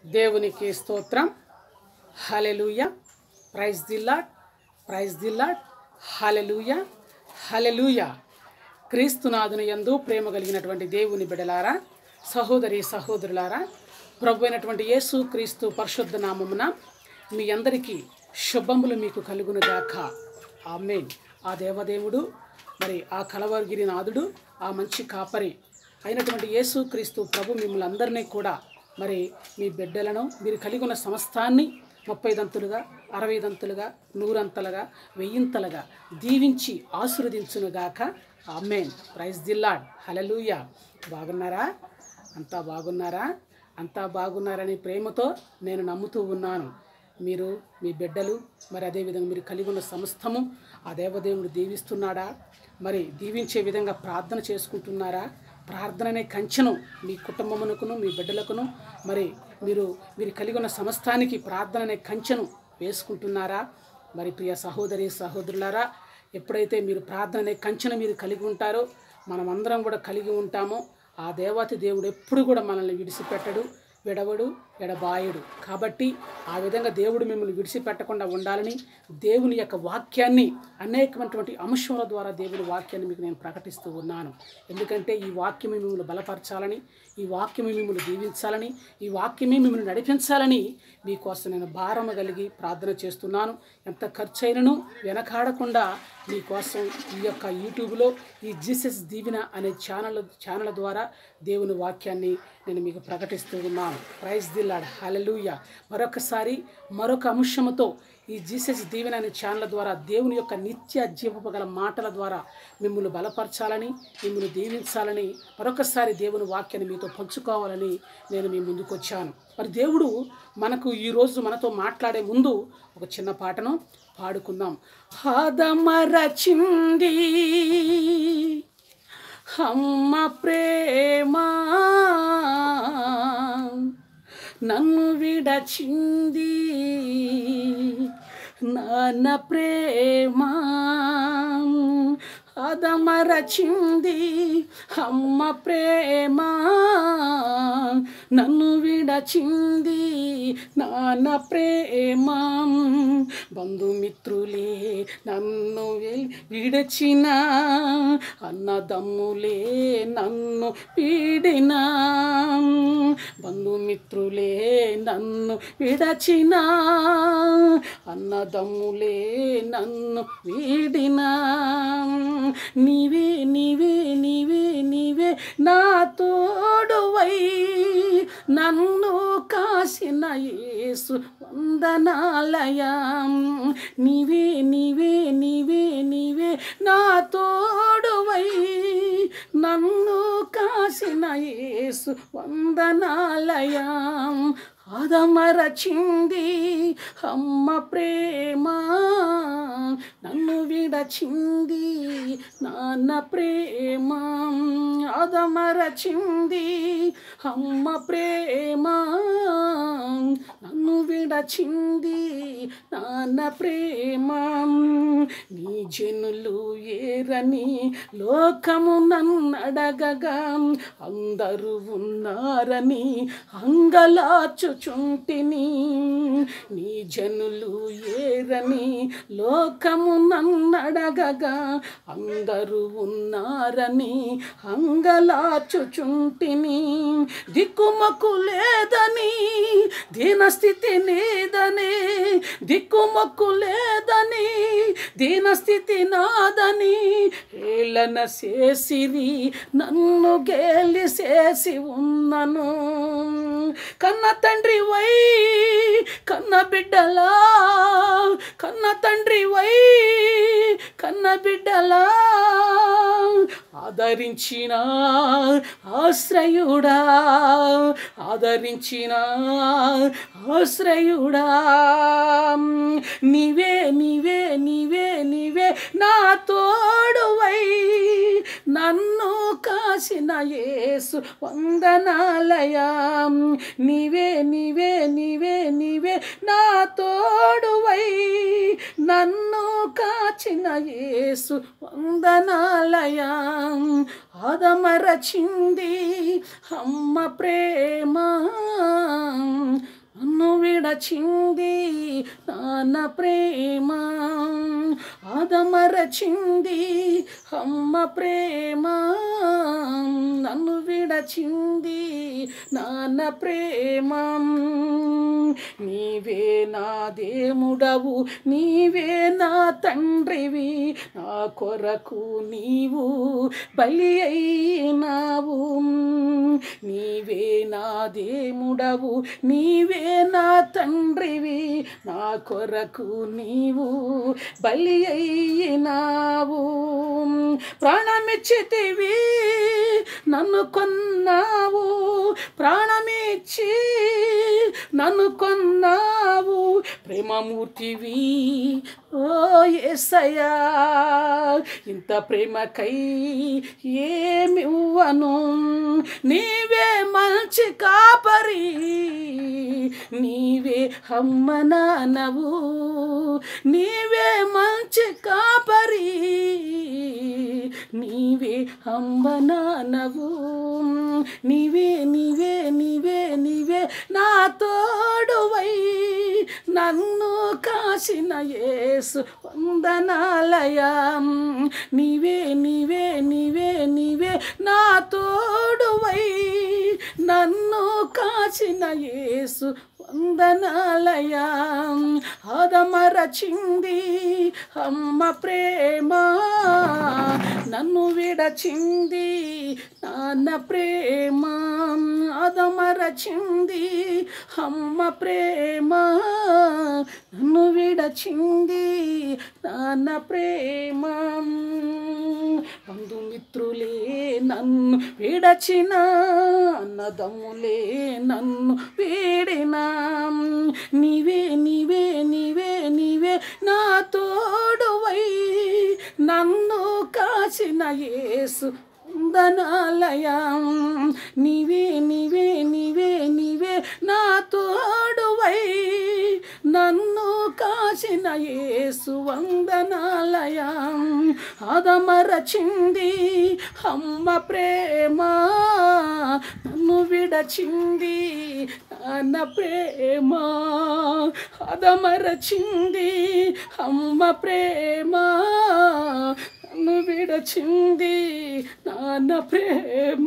దేవునికి స్తోత్రం hallelujah praise the lord praise the lord hallelujah hallelujah క్రీస్తునాథుని యందు ప్రేమ కలిగినటువంటి దేవుని బిడలారా సహోదరి సహోదరులారా ప్రభు అయినటువంటి యేసు క్రీస్తు పరిశుద్ధ నామమున మీ అందరికీ శుభములు మీకు కలుగునుగాక ఆమెన్ ఆ దేవదేవుడు మరి ఆ కలవరిగిరి నాథుడు ఆ మంచి కాపరి అయినటువంటి యేసు క్రీస్తు ప్రభు మిమ్మల్ని అందరినీ కూడా మరి మీ బిడ్డలను మీరు కలిగి ఉన్న సమస్తాన్ని ముప్పై దంతులుగా అరవై దంతులుగా నూరంతలుగా వెయ్యింతలుగా దీవించి ఆశీర్వదించునుగాక ఆమెన్ ప్రైజ్ దిల్లాడ్ హలలుయ బాగున్నారా అంతా బాగున్నారా అంతా బాగున్నారని ప్రేమతో నేను నమ్ముతూ ఉన్నాను మీరు మీ బిడ్డలు మరి అదేవిధంగా మీరు కలిగి ఉన్న సమస్తము ఆ దేవదేవుడు దీవిస్తున్నాడా మరి దీవించే విధంగా ప్రార్థన చేసుకుంటున్నారా ప్రార్థన అనే కంచెను మీ కుటుంబమునకును మీ బిడ్డలకును మరి మీరు మీరు కలిగి ఉన్న సమస్తానికి ప్రార్థన అనే కంచెను వేసుకుంటున్నారా మరి ప్రియ సహోదరి సహోదరులారా ఎప్పుడైతే మీరు ప్రార్థన అనే కంచెను మీరు కలిగి ఉంటారో మనమందరం కూడా కలిగి ఉంటామో ఆ దేవతి దేవుడు ఎప్పుడు కూడా మనల్ని విడిచిపెట్టడు విడవడు ఎడబాయుడు కాబట్టి ఆ విధంగా దేవుడు మిమ్మల్ని విడిచిపెట్టకుండా ఉండాలని దేవుని యొక్క వాక్యాన్ని అనేకమైనటువంటి అంశముల ద్వారా దేవుని వాక్యాన్ని మీకు నేను ప్రకటిస్తూ ఉన్నాను ఎందుకంటే ఈ వాక్యం మిమ్మల్ని బలపరచాలని ఈ వాక్యం మిమ్మల్ని దీవించాలని ఈ వాక్యమే మిమ్మల్ని నడిపించాలని మీకోసం నేను భారము కలిగి ప్రార్థన చేస్తున్నాను ఎంత ఖర్చు అయినను వెనకాడకుండా మీకోసం ఈ యొక్క యూట్యూబ్లో ఈ జీసస్ దీవెన అనే ఛానల్ ఛానల్ ద్వారా దేవుని వాక్యాన్ని నేను మీకు ప్రకటిస్తూ ఉన్నాను ప్రైజ్ దిల్లాడ్ హలలుయ మరొకసారి మరొక అంశముతో ఈ జీసస్ దీవెన అనే ఛానల్ ద్వారా దేవుని యొక్క నిత్య జీవపు గల మాటల ద్వారా మిమ్మల్ని బలపరచాలని మిమ్మల్ని దీవించాలని మరొకసారి దేవుని వాక్యాన్ని మీతో పంచుకోవాలని నేను మీ ముందుకు వచ్చాను మరి దేవుడు మనకు ఈరోజు మనతో మాట్లాడే ముందు ఒక చిన్న పాటను పాడుకుందాం హదమరచింది అమ్మ ప్రేమ నన్ను విడచింది నాన్న ప్రేమ అదమరచింది అమ్మ ప్రేమ నన్ను విడచింది నాన్న ప్రేమ బంధుమిత్రులే నన్ను వెల్- విడచిన అన్నదమ్ములే నన్ను పీడిన బంధుమిత్రులే నన్ను విడచిన అన్నదమ్ములే నన్ను వీడిన నీవే నీవే నీవే నీవే నా తోడువై నన్ను కాసిన యేసు వందనాలయ నీవే నీవే నీవే నీవే నా తోడువై నన్ను కాసిన యేసు వందనాలయ అదమరచింది అమ్మ ప్రేమ నన్ను విడచింది నాన్న ప్రేమ అదమరచింది అమ్మ ప్రేమ నన్ను విడచింది నాన్న ప్రేమ నీ జనులు ఏరని లోకము నన్నడగగా అందరూ ఉన్నారని అంగలాచుచుంటిని నీ జనులు ఏరని లోకము నన్నడగగా అందరూ ఉన్నారని అంగలాచుచుంటిని దిక్కుమొక్కు లేదని దీనస్థితి నీదని దిక్కుమొక్కు లేదని దీనస్థితి నాదని ఏలన చేసిరి నన్ను గేలి చేసి ఉన్నను కన్న తండ్రి వై కన్న బిడ్డలా కన్న తండ్రి వై కన్న బిడ్డలా ఆదరించిన ఆశ్రయుడా ఆదరించిన ఆశ్రయుడా నీవే నీవే నీవే నీవే నా తోడువై నన్ను కాసిన యేసు వందనాలయ నీవే నీవే నీవే నీవే నా తోడువై నన్ను కాచిన యేసు వందనాలయ ఆదమరచింది అమ్మ ప్రేమ విడచింది నాన్న ప్రేమ ఆదమరచింది అమ్మ ప్రేమ నన్ను విడచింది నాన్న ప్రేమ నీవే నా దేవుడవు నీవే నా తండ్రివి నా కొరకు నీవు బలి అయినావు నీవే నా దేవుడవు నీవే నా తండ్రివి నా కొరకు నీవు బలి అయినావు ప్రాణమిచ్చితివి నన్ను కొన్నావు ప్రాణమిచ్చి నన్ను కొన్నావు ప్రేమమూర్తివి ఓ ఎసయా ఇంత ప్రేమకై ఏమివ్వను నీవే మంచి కాపరి నీవే అమ్మ నానవు నీవే మంచి కాపరి నీవే అమ్మ నానవు నీవే నీవే నీవే నీవే నా తోడువై నన్ను కాసిన యేసు వందనాలయ నీవే నీవే నీవే నీవే నా తోడువై నన్ను కాచిన యేసు వందనాలయ ఆదమరచింది అమ్మ ప్రేమ నన్ను విడచింది నాన్న ప్రేమ ఆదమరచింది అమ్మ ప్రేమ నన్ను విడచింది నాన్న ప్రేమ బంధుమిత్రులే నన్ను విడచిన అన్నదమ్ములే నన్ను వీడిన నీవే నీవే నీవే నీవే నా తోడువై నన్ను కాసిన యేసు వందనాలయం నీవే నీవే నీవే నీవే నా తోడువై నన్ను కాసిన యేసు వందనాలయం ఆదమరచింది అమ్మ ప్రేమ నన్ను విడచింది నాన్న ప్రేమ అదమరచింది అమ్మ ప్రేమ నన్ను విడచింది నాన్న ప్రేమ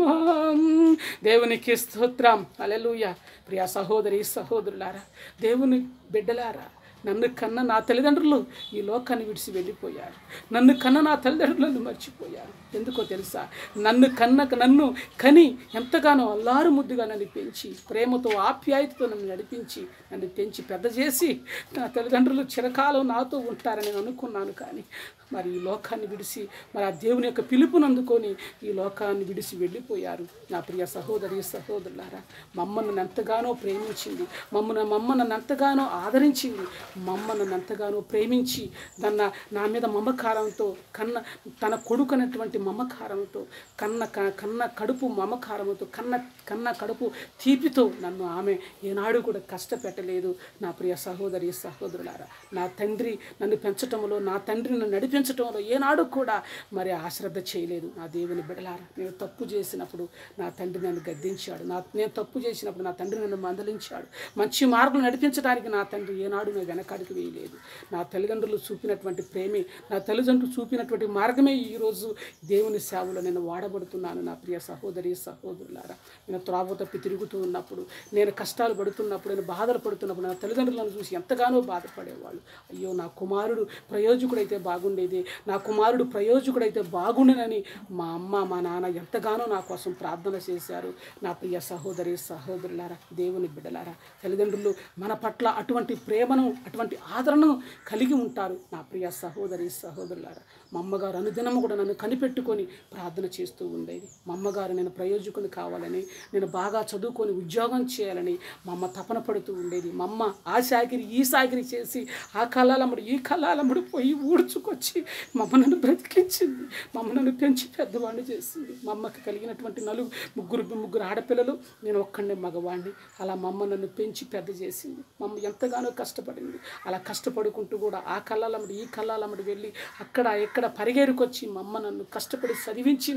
దేవునికి స్తోత్రం అలెలుయ ప్రియ సహోదరి సహోదరులారా దేవుని బిడ్డలారా నన్ను కన్న నా తల్లిదండ్రులు ఈ లోకాన్ని విడిచి వెళ్ళిపోయారు నన్ను కన్న నా తల్లిదండ్రులను మర్చిపోయారు ఎందుకో తెలుసా నన్ను కన్న నన్ను కని ఎంతగానో అల్లారు ముద్దుగా నన్ను పెంచి ప్రేమతో ఆప్యాయతతో నన్ను నడిపించి నన్ను పెంచి పెద్ద చేసి నా తల్లిదండ్రులు చిరకాలం నాతో ఉంటారని నేను అనుకున్నాను కానీ మరి ఈ లోకాన్ని విడిచి మరి ఆ దేవుని యొక్క పిలుపును అందుకొని ఈ లోకాన్ని విడిచి వెళ్ళిపోయారు నా ప్రియ సహోదరి సహోదరులారా మమ్మ నన్ను ఎంతగానో ప్రేమించింది మమ్మను మమ్మ నన్ను ఎంతగానో ఆదరించింది మమ్మ నన్ను ఎంతగానో ప్రేమించి నన్న నా మీద మమకారంతో కన్న తన కొడుకునటువంటి మమకారంతో కన్న క- కన్న కడుపు మమకారంతో కన్న కన్న కడుపు తీపితో నన్ను ఆమె ఏనాడు కూడా కష్టపెట్టలేదు నా ప్రియ సహోదరి సహోదరులారా నా తండ్రి నన్ను పెంచటంలో నా తండ్రి నన్ను నడిపించటంలో ఏనాడు కూడా మరి ఆశ్రద్ధ చేయలేదు నా దేవుని బిడలారా నేను తప్పు చేసినప్పుడు నా తండ్రి నన్ను గద్దించాడు నా నేను తప్పు చేసినప్పుడు నా తండ్రి నన్ను మందలించాడు మంచి మార్గం నడిపించడానికి నా తండ్రి ఏనాడు నా వెనకాడికి వేయలేదు నా తల్లిదండ్రులు చూపినటువంటి ప్రేమే నా తల్లిదండ్రులు చూపినటువంటి మార్గమే ఈరోజు దేవుని సేవలో నేను వాడబడుతున్నాను నా ప్రియ సహోదరి సహోదరులారా నేను త్రావ తప్పి తిరుగుతూ ఉన్నప్పుడు నేను కష్టాలు పడుతున్నప్పుడు నేను బాధలు పడుతున్నప్పుడు నా తల్లిదండ్రులను చూసి ఎంతగానో బాధపడేవాళ్ళు అయ్యో నా కుమారుడు ప్రయోజకుడైతే బాగుండేది నా కుమారుడు ప్రయోజకుడైతే బాగుండనని మా అమ్మ మా నాన్న ఎంతగానో నా కోసం ప్రార్థన చేశారు నా ప్రియ సహోదరి సహోదరులారా దేవుని బిడ్డలారా తల్లిదండ్రులు మన పట్ల అటువంటి ప్రేమను అటువంటి ఆదరణను కలిగి ఉంటారు నా ప్రియ సహోదరి సహోదరులారా మా అమ్మగారు అనుదినము కూడా నన్ను కనిపెట్టుకొని ప్రార్థన చేస్తూ ఉండేది మా అమ్మగారు నేను ప్రయోజకుని కావాలని నేను బాగా చదువుకొని ఉద్యోగం చేయాలని మా అమ్మ తపన పడుతూ ఉండేది మా అమ్మ ఆ సాగిరి ఈ సాగిరి చేసి ఆ కళాలమ్మడు ఈ కళాలమ్మడు పోయి ఊడ్చుకొచ్చి మా అమ్మ నన్ను బ్రతికించింది మా అమ్మ నన్ను పెంచి పెద్దవాడిని చేసింది మా అమ్మకి కలిగినటువంటి నలుగు ముగ్గురు ముగ్గురు ఆడపిల్లలు నేను ఒక్కడే మగవాడిని అలా మా అమ్మ నన్ను పెంచి పెద్ద చేసింది మా అమ్మ ఎంతగానో కష్టపడింది అలా కష్టపడుకుంటూ కూడా ఆ కళ్ళాలమ్మడి ఈ కళ్ళాలమ్మడి వెళ్ళి అక్కడ ఎక్కడ పరిగెరుకొచ్చి మా అమ్మ నన్ను కష్టపడి చదివించింది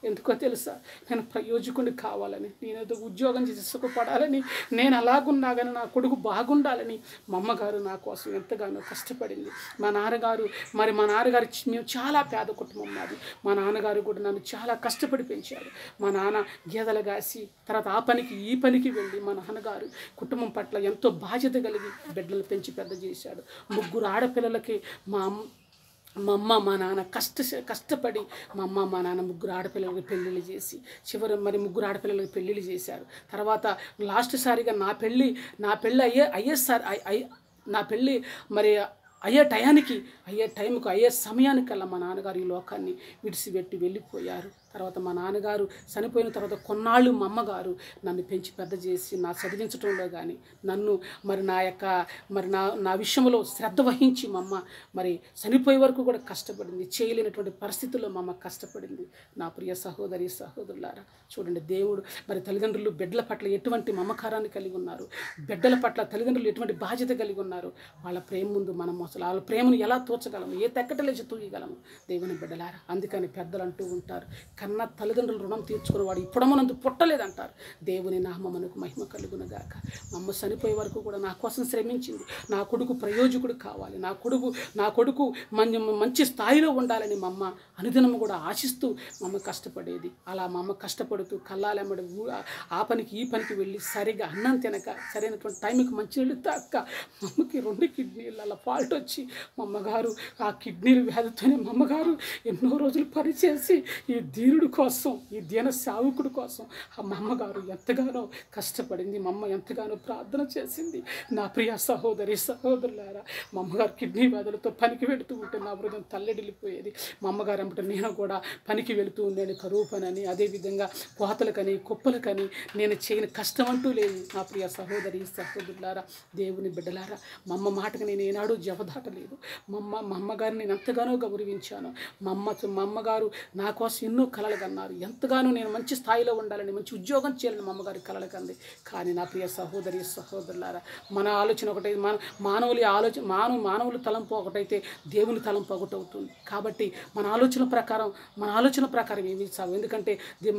ఎందుకో తెలుసా నేను ప్రయోజకుడిని కావాలని నేను ఏదో ఉద్యోగం చేసి సుఖపడాలని నేను అలాగున్నా కానీ నా కొడుకు బాగుండాలని మా అమ్మగారు నా కోసం ఎంతగానో కష్టపడింది మా నాన్నగారు మరి మా నాన్నగారు చి- మేము చాలా పేద కుటుంబం మాది మా నాన్నగారు కూడా నన్ను చాలా కష్టపడి పెంచారు మా నాన్న గేదెలు కాసి తర్వాత ఆ పనికి ఈ పనికి వెళ్ళి మా నాన్నగారు కుటుంబం పట్ల ఎంతో బాధ్యత కలిగి బిడ్డలు పెంచి పెద్ద చేశాడు ముగ్గురు ఆడపిల్లలకి మా అమ్మ మా అమ్మ మా నాన్న కష్ట కష్టపడి మా అమ్మ మా నాన్న ముగ్గురు ఆడపిల్లలకి పెళ్ళిళ్ళు చేసి చివరి మరి ముగ్గురు ఆడపిల్లలకి పెళ్ళిళ్ళు చేశారు తర్వాత లాస్ట్ సారిగా నా పెళ్ళి నా పెళ్ళి అయ్యే అయ్యేసారి అయ్యే నా పెళ్ళి మరి అయ్యే టయానికి అయ్యే టైంకు అయ్యే సమయానికల్లా మా నాన్నగారు ఈ లోకాన్ని విడిచిపెట్టి వెళ్ళిపోయారు తర్వాత మా నాన్నగారు చనిపోయిన తర్వాత కొన్నాళ్ళు మా అమ్మగారు నన్ను పెంచి పెద్ద చేసి నా చదివించడంలో కానీ నన్ను మరి నా యొక్క మరి నా నా విషయంలో శ్రద్ధ వహించి మా అమ్మ మరి చనిపోయే వరకు కూడా కష్టపడింది చేయలేనటువంటి పరిస్థితుల్లో మా అమ్మ కష్టపడింది నా ప్రియ సహోదరి సహోదరులారా చూడండి దేవుడు మరి తల్లిదండ్రులు బిడ్డల పట్ల ఎటువంటి మమకారాన్ని కలిగి ఉన్నారు బిడ్డల పట్ల తల్లిదండ్రులు ఎటువంటి బాధ్యత కలిగి ఉన్నారు వాళ్ళ ప్రేమ ముందు మనం అసలు వాళ్ళ ప్రేమను ఎలా తోచగలము ఏ తెక్కటలేచి తూయగలము దేవుని బిడ్డలారా అందుకని పెద్దలు అంటూ ఉంటారు కన్న తల్లిదండ్రులు రుణం తీర్చుకునేవాడు ఇప్పుడమ్మనందు పుట్టలేదంటారు దేవుని నామమునకు మహిమ కలుగునగాక మా అమ్మ చనిపోయే వరకు కూడా నా కోసం శ్రమించింది నా కొడుకు ప్రయోజకుడు కావాలి నా కొడుకు నా కొడుకు మంచి మంచి స్థాయిలో ఉండాలని మా అమ్మ అనుదినము కూడా ఆశిస్తూ మా అమ్మ కష్టపడేది అలా మా అమ్మ కష్టపడుతూ కల్లాలెమ్మడి ఊ- ఆ పనికి ఈ పనికి వెళ్ళి సరిగా అన్నం తినక సరైనటువంటి టైంకి మంచినీళ్ళు తాక మా అమ్మకి రెండు కిడ్నీలు అలా ఫాల్ట్ వచ్చి మా అమ్మగారు ఆ కిడ్నీలు వ్యాధితోనే మా అమ్మగారు ఎన్నో రోజులు పనిచేసి ఈ దీనుడి కోసం ఈ దీన సావుకుడి కోసం ఆ మా అమ్మగారు ఎంతగానో కష్టపడింది మా అమ్మ ఎంతగానో ప్రార్థన చేసింది నా ప్రియ సహోదరి సహోదరులారా మా అమ్మగారు కిడ్నీ వ్యాధులతో పనికి వెళుతూ ఉంటే నా హృదయం తల్లడిల్లిపోయేది మా అమ్మగారు అమ్మట నేను కూడా పనికి వెళుతూ ఉండేది కరువు పని అని అదేవిధంగా కోతలకని కుప్పలకని నేను చేయని కష్టం అంటూ లేదు నా ప్రియ సహోదరి సహోదరులారా దేవుని బిడ్డలారా మా అమ్మ మాటకు నేను ఏనాడు జవదాటలేదు మా అమ్మ మా అమ్మగారిని నేను ఎంతగానో గౌరవించాను మా అమ్మ మా అమ్మగారు నా కోసం ఎన్నో కలలు కన్నారు ఎంతగానో నేను మంచి స్థాయిలో ఉండాలని మంచి ఉద్యోగం చేయాలని మా అమ్మగారి కలలు కంది కానీ నా ప్రియ సహోదరి సహోదరులారా మన ఆలోచన ఒకటై మన మానవుల ఆలోచన మానవ మానవుల తలంపు ఒకటైతే దేవుని తలంపు ఒకటి అవుతుంది కాబట్టి మన ఆలోచన ప్రకారం మన ఆలోచన ప్రకారం ఏమి సాగు ఎందుకంటే దే-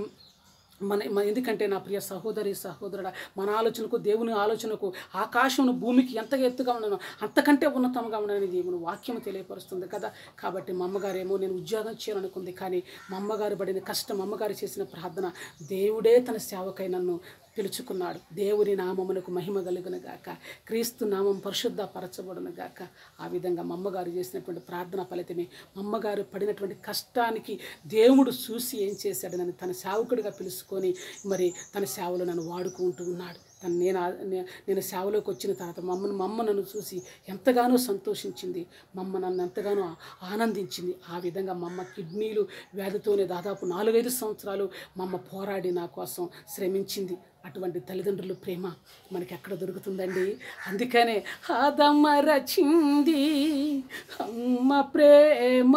మన మన ఎందుకంటే నా ప్రియ సహోదరి సహోదరుడ మన ఆలోచనకు దేవుని ఆలోచనకు ఆకాశమును భూమికి ఎంతగా ఎత్తుగా ఉండను అంతకంటే ఉన్నతంగా ఉండని దేవుని వాక్యం తెలియపరుస్తుంది కదా కాబట్టి మా అమ్మగారేమో నేను ఉద్యోగం చేయాలనుకుంది కానీ మా అమ్మగారు పడిన కష్టం అమ్మగారు చేసిన ప్రార్థన దేవుడే తన సేవకై నన్ను పిలుచుకున్నాడు దేవుని నామమునకు మహిమ కలుగును గాక క్రీస్తు నామం పరిశుద్ధ పరచబడును గాక ఆ విధంగా మా అమ్మగారు చేసినటువంటి ప్రార్థన ఫలితమే మా అమ్మగారు పడినటువంటి కష్టానికి దేవుడు చూసి ఏం చేశాడు నన్ను తన సేవకుడిగా పిలుచుకొని మరి తన సేవలో నన్ను వాడుకుంటూ ఉన్నాడు తను నేను ఆ- నే- నేను సేవలోకి వచ్చిన తర్వాత మా అమ్మను మా అమ్మ నన్ను చూసి ఎంతగానో సంతోషించింది మా అమ్మ నన్ను ఎంతగానో ఆనందించింది ఆ విధంగా మా అమ్మ కిడ్నీలు వ్యాధితోనే దాదాపు నాలుగైదు సంవత్సరాలు మా అమ్మ పోరాడి నా కోసం శ్రమించింది అటువంటి తల్లిదండ్రుల ప్రేమ మనకి ఎక్కడ దొరుకుతుందండి అందుకనే ఆదమ్మ రచింది అమ్మ ప్రేమ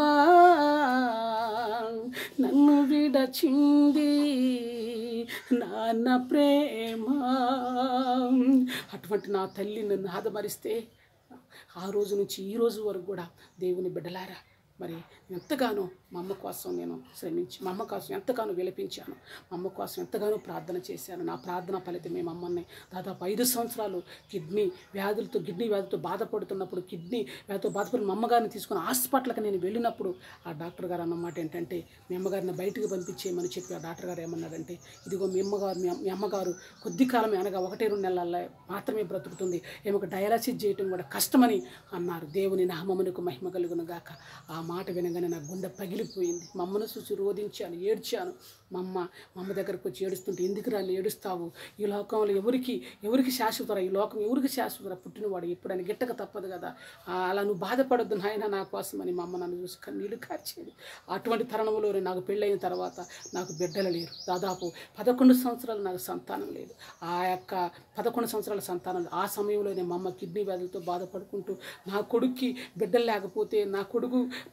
నన్ను విడచింది నాన్న ప్రేమ అటువంటి నా తల్లి నన్ను ఆదమరిస్తే ఆ రోజు నుంచి ఈ రోజు వరకు కూడా దేవుని బిడ్డలారా మరి ఎంతగానో మా అమ్మ కోసం నేను శ్రమించి మా అమ్మ కోసం ఎంతగానో విలపించాను మా అమ్మ కోసం ఎంతగానో ప్రార్థన చేశాను నా ప్రార్థన ఫలితమే మా అమ్మని దాదాపు ఐదు సంవత్సరాలు కిడ్నీ వ్యాధులతో కిడ్నీ వ్యాధితో బాధపడుతున్నప్పుడు కిడ్నీ వ్యాధితో బాధపడిన మా అమ్మగారిని తీసుకుని హాస్పిటల్కి నేను వెళ్ళినప్పుడు ఆ డాక్టర్ గారు అన్నమాట ఏంటంటే మీ అమ్మగారిని బయటికి పంపించేయమని చెప్పి ఆ డాక్టర్ గారు ఏమన్నారంటే ఇదిగో మీ అమ్మగారు మీ అమ్మ- మీ అమ్మగారు కొద్ది కాలమే అనగా ఒకటి రెండు నెలల మాత్రమే బ్రతుకుతుంది ఏమొక డయాలసిస్ చేయటం కూడా కష్టమని అన్నారు దేవుని నామమునకు మహిమ కలుగును గాక ఆ మాట వినగానే నా గుండె పగిలిపోయింది మా అమ్మను చూసి రోధించాను ఏడ్చాను మా అమ్మ మా అమ్మ దగ్గరకు వచ్చి ఏడుస్తుంటే ఎందుకు రాని ఏడుస్తావు ఈ లోకంలో ఎవరికి ఎవరికి శాశ్వతరా ఈ లోకం ఎవరికి శాశ్వతరా పుట్టినవాడు ఎప్పుడైనా గిట్టక తప్పదు కదా ఆ, అలా నువ్వు బాధపడొద్దు నాయన నా కోసం అని మా అమ్మ నన్ను చూసి కన్నీళ్ళు కార్చేది అటువంటి తరుణంలో నాకు పెళ్ళైన తర్వాత నాకు బిడ్డలు లేరు దాదాపు పదకొండు సంవత్సరాలు నాకు సంతానం లేదు ఆ యొక్క పదకొండు సంవత్సరాల సంతానం లేదు. ఆ సమయంలోనే మా అమ్మ కిడ్నీ వ్యాధులతో బాధపడుకుంటూ నా కొడుక్కి బిడ్డలు లేకపోతే నా కొడుకు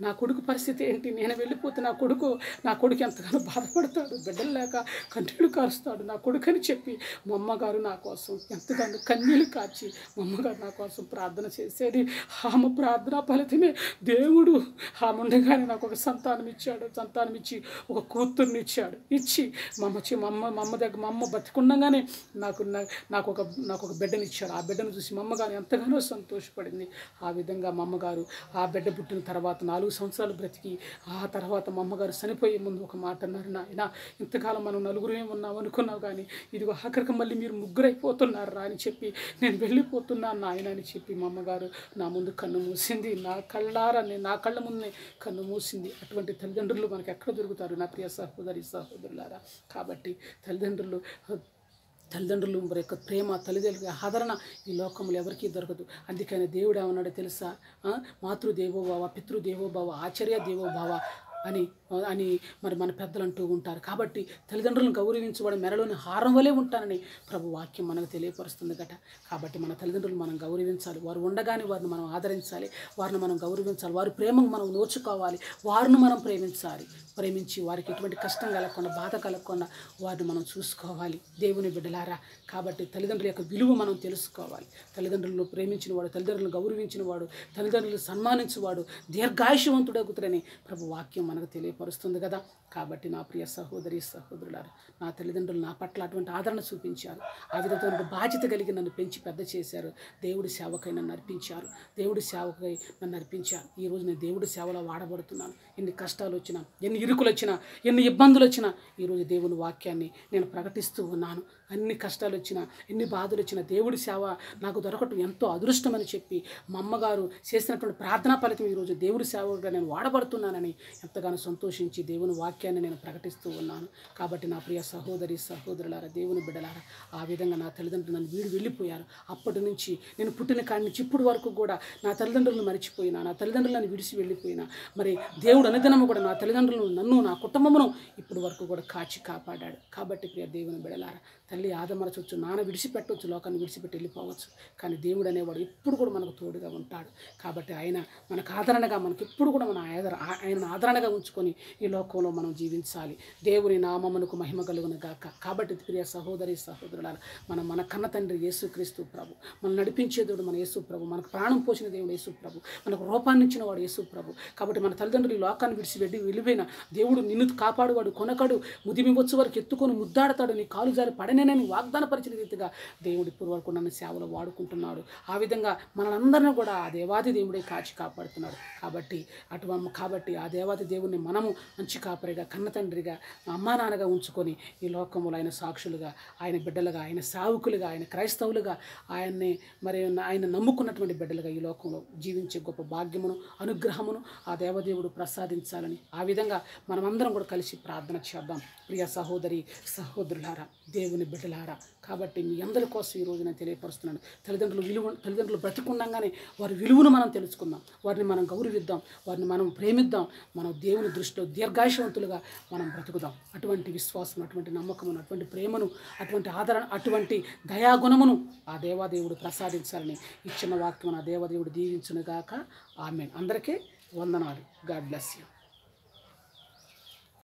నా కొడుకు పరిస్థితి ఏంటి నేను వెళ్ళిపోతే నా కొడుకు నా కొడుకు ఎంతగానో బాధపడతాడు బిడ్డలు లేక కన్నీళ్ళు కారుస్తాడు నా కొడుకు అని చెప్పి మా అమ్మగారు నా కోసం ఎంతగానో కన్నీళ్ళు కార్చి మా అమ్మగారు నా కోసం ప్రార్థన చేసేది ఆమె ప్రార్థన ఫలితమే దేవుడు ఆమె ఉండగానే నాకు ఒక సంతానం ఇచ్చాడు సంతానం ఇచ్చి ఒక కూతుర్ని ఇచ్చాడు ఇచ్చి మా అమ్మ చి- మా అమ్మ మా అమ్మ దగ్గర మా అమ్మ బతికుండగానే నాకు నా- నాకు ఒక నాకు ఒక బిడ్డని ఇచ్చాడు ఆ బిడ్డను చూసి మా అమ్మగారు ఎంతగానో సంతోషపడింది ఆ విధంగా మా అమ్మగారు ఆ బిడ్డ పుట్టిన తర్వాత నాలుగు సంవత్సరాలు బ్రతికి ఆ తర్వాత మా అమ్మగారు చనిపోయే ముందు ఒక మాట అన్నారు నాయన ఇంతకాలం మనం నలుగురు ఉన్నాం అనుకున్నావు కానీ ఇదిగో ఆఖరికి మళ్ళీ మీరు ముగ్గురు అయిపోతున్నారు రా అని చెప్పి నేను వెళ్ళిపోతున్నాను నాయన అని చెప్పి మా అమ్మగారు నా ముందు కన్ను మూసింది నా కళ్ళారా నేను నా కళ్ళ ముందే కన్ను మూసింది అటువంటి తల్లిదండ్రులు మనకి ఎక్కడ దొరుకుతారు నా ప్రియ సహోదరి సహోదరులారా కాబట్టి తల్లిదండ్రులు తల్లిదండ్రులు మరి యొక్క ప్రేమ తల్లిదండ్రుల ఆదరణ ఈ లోకంలో ఎవరికీ దొరకదు అందుకని దేవుడు ఏమన్నాడో తెలుసా ఆ? మాతృదేవోభావ పితృదేవోభావ ఆచార్య దేవోభావ అని అని మరి మన పెద్దలు అంటూ ఉంటారు కాబట్టి తల్లిదండ్రులను గౌరవించబడి మెరలోని హారం వలె ఉంటానని ప్రభు వాక్యం మనకు తెలియపరుస్తుంది గట కాబట్టి మన తల్లిదండ్రులు మనం గౌరవించాలి వారు ఉండగానే వారిని మనం ఆదరించాలి వారిని మనం గౌరవించాలి వారి ప్రేమను మనం నోచుకోవాలి వారిని మనం ప్రేమించాలి ప్రేమించి వారికి ఎటువంటి కష్టం కలగకుండా బాధ కలగకుండా వారిని మనం చూసుకోవాలి దేవుని బిడ్డలారా కాబట్టి తల్లిదండ్రుల యొక్క విలువ మనం తెలుసుకోవాలి తల్లిదండ్రులను ప్రేమించిన వాడు తల్లిదండ్రులను గౌరవించిన వాడు తల్లిదండ్రులను సన్మానించువాడు దీర్ఘాయుషవంతుడగుతుడని ప్రభు వాక్యం మనకు తెలియపరుస్తుంది కదా కాబట్టి నా ప్రియ సహోదరి సహోదరులారా నా తల్లిదండ్రులు నా పట్ల అటువంటి ఆదరణ చూపించారు ఆ విధమైన బాధ్యత కలిగి నన్ను పెంచి పెద్ద చేశారు దేవుడి సేవకై నన్ను అర్పించారు దేవుడి సేవకై నన్ను అర్పించారు ఈ రోజు నేను దేవుడి సేవలో వాడబడుతున్నాను ఎన్ని కష్టాలు వచ్చినా ఎన్ని ఇరుకులు వచ్చినా ఎన్ని ఇబ్బందులు వచ్చినా ఈరోజు దేవుని వాక్యాన్ని నేను ప్రకటిస్తూ ఉన్నాను అన్ని కష్టాలు వచ్చినా ఎన్ని బాధలు వచ్చినా దేవుడి సేవ నాకు దొరకటం ఎంతో అదృష్టమని చెప్పి మా అమ్మగారు చేసినటువంటి ప్రార్థనా ఫలితం ఈరోజు దేవుడి సేవగా నేను వాడబడుతున్నానని ఎంతగానో సంతోషించి దేవుని వాక్యాన్ని నేను ప్రకటిస్తూ ఉన్నాను కాబట్టి నా ప్రియ సహోదరి సహోదరులారా దేవుని బిడ్డలారా ఆ విధంగా నా తల్లిదండ్రులు నన్ను వీడి వెళ్ళిపోయారు అప్పటి నుంచి నేను పుట్టిన కాడి నుంచి ఇప్పుడు వరకు కూడా నా తల్లిదండ్రులను మర్చిపోయినా నా తల్లిదండ్రులు నన్ను విడిచి వెళ్ళిపోయినా మరి దేవుడు అనుదినము కూడా నా తల్లిదండ్రులను నన్ను నా కుటుంబమును ఇప్పుడు వరకు కూడా కాచి కాపాడాడు కాబట్టి ప్రియ దేవుని బిడలారా తల్లి ఆదమరచవచ్చు నాన్న విడిచిపెట్టవచ్చు లోకాన్ని విడిచిపెట్టి వెళ్ళిపోవచ్చు కానీ దేవుడు అనేవాడు ఎప్పుడు కూడా మనకు తోడుగా ఉంటాడు కాబట్టి ఆయన మనకు ఆదరణగా మనకు ఎప్పుడు కూడా మన ఆదర ఆయన ఆదరణగా ఉంచుకొని ఈ లోకంలో మనం జీవించాలి దేవుని నామమునకు మహిమ కలుగును గాక కాబట్టి ప్రియ సహోదరి సహోదరులారా మనం మన కన్న తండ్రి యేసుక్రీస్తు ప్రభు మనం నడిపించే దేవుడు మన యేసు ప్రభు మనకు ప్రాణం పోసిన దేవుడు యేసు ప్రభు మనకు రూపాన్ని ఇచ్చిన వాడు యేసు ప్రభు కాబట్టి మన తల్లిదండ్రులు ఈ లోకాన్ని విడిచి వెళ్ళి వెళ్ళిపోయిన దేవుడు నిన్ను కాపాడువాడు కొనకడు ముదిమి వచ్చు వరకు ఎత్తుకొని ముద్దాడతాడు నీ కాలు జారి పడనేనని వాగ్దాన పరిచిన రీతిగా దేవుడు ఇప్పుడు వరకు నన్ను సేవలో వాడుకుంటున్నాడు ఆ విధంగా మనందరినీ కూడా ఆ దేవాది దేవుడే కాచి కాపాడుతున్నాడు కాబట్టి అటు కాబట్టి ఆ దేవాది దేవుడిని మనము మంచి కాపరిగా కన్న తండ్రిగా అమ్మా నాన్నగా ఉంచుకొని ఈ లోకములో ఆయన సాక్షులుగా ఆయన బిడ్డలుగా ఆయన సావుకులుగా ఆయన క్రైస్తవులుగా ఆయన్ని మరి ఆయన నమ్ముకున్నటువంటి బిడ్డలుగా ఈ లోకంలో జీవించే గొప్ప భాగ్యమును అనుగ్రహమును ఆ దేవదేవుడు ప్రసాదించాలని ఆ విధంగా మనమందరం కూడా కలిసి ప్రార్థన చేద్దాం ప్రియ సహోదరి సహోదరులారా దేవుని బిడ్డలారా కాబట్టి మీ అందరి కోసం ఈరోజు నేను తెలియపరుస్తున్నాను తల్లిదండ్రులు విలువ తల్లిదండ్రులు బ్రతికుండగానే వారి విలువను మనం తెలుసుకుందాం వారిని మనం గౌరవిద్దాం వారిని మనం ప్రేమిద్దాం మనం దేవుని దృష్టిలో దీర్ఘాయుషవంతులుగా మనం బ్రతుకుదాం అటువంటి విశ్వాసం అటువంటి నమ్మకమును అటువంటి ప్రేమను అటువంటి ఆదరణ అటువంటి దయాగుణమును ఆ దేవాదేవుడు ప్రసాదించాలని ఇచ్చిన వాక్యం ఆ దేవాదేవుడు దీవించునుగాక ఆమె అందరికీ వందనాలు గాడ్ బ్లెస్ యూ